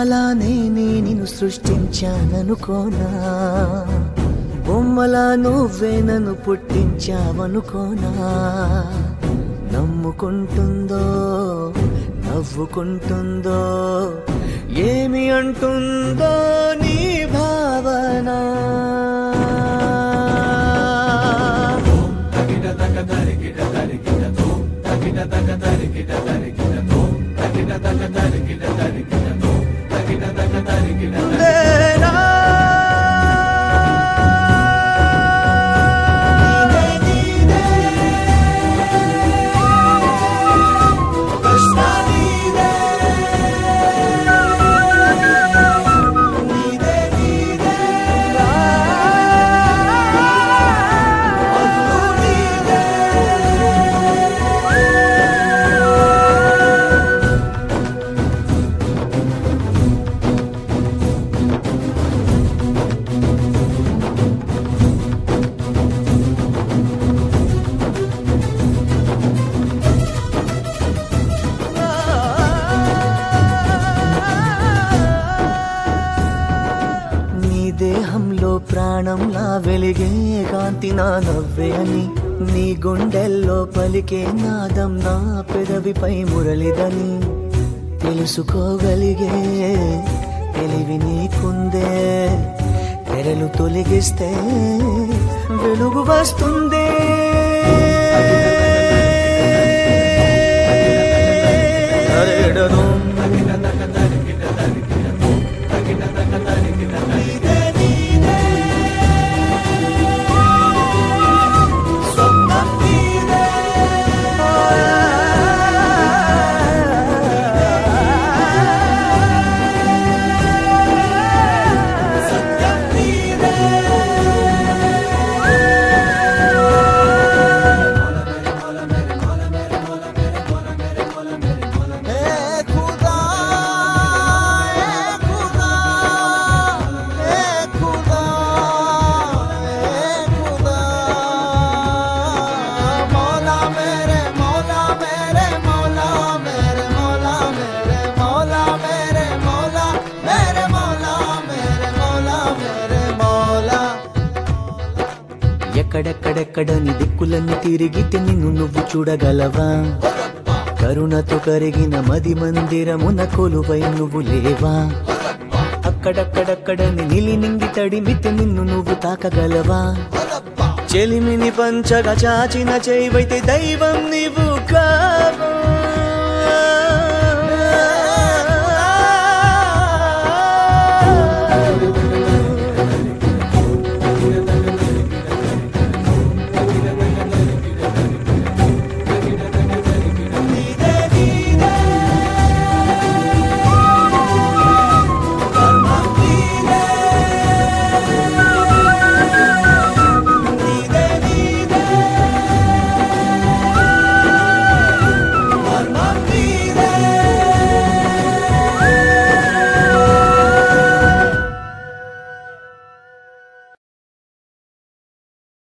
బొమ్మలానే నిన్ను సృష్టించాననుకోనా బొమ్మలా నువ్వే నన్ను పుట్టించావనుకోనా నమ్ముకుంటుందో నవ్వుకుంటుందో ఏమి అంటుందో నీ భావన లేరా నీ దేహంలో ప్రాణంలా వెలిగే కాంతి నా నవ్వే అని నీ గుండెల్లో పలికే నాదం నా పెదవిపై మురళిదని తెలుసుకోగలిగే తెలివి నీకుందే తెరలు తొలగిస్తే వెలుగు వస్తుందే అరెడను ఎక్కడెక్కడెక్కడని దిక్కులన్నీ తిరిగితే నిన్ను నువ్వు చూడగలవా కరుణతో కరిగిన మది మందిరమున కొలువై నువ్వు లేవా అక్కడక్కడక్కడని నిలి నింగి తడిమితే నిన్ను నువ్వు తాకగలవా చెలిమిని పంచగా చాచిన చేయవైతే దైవం నీవు కావా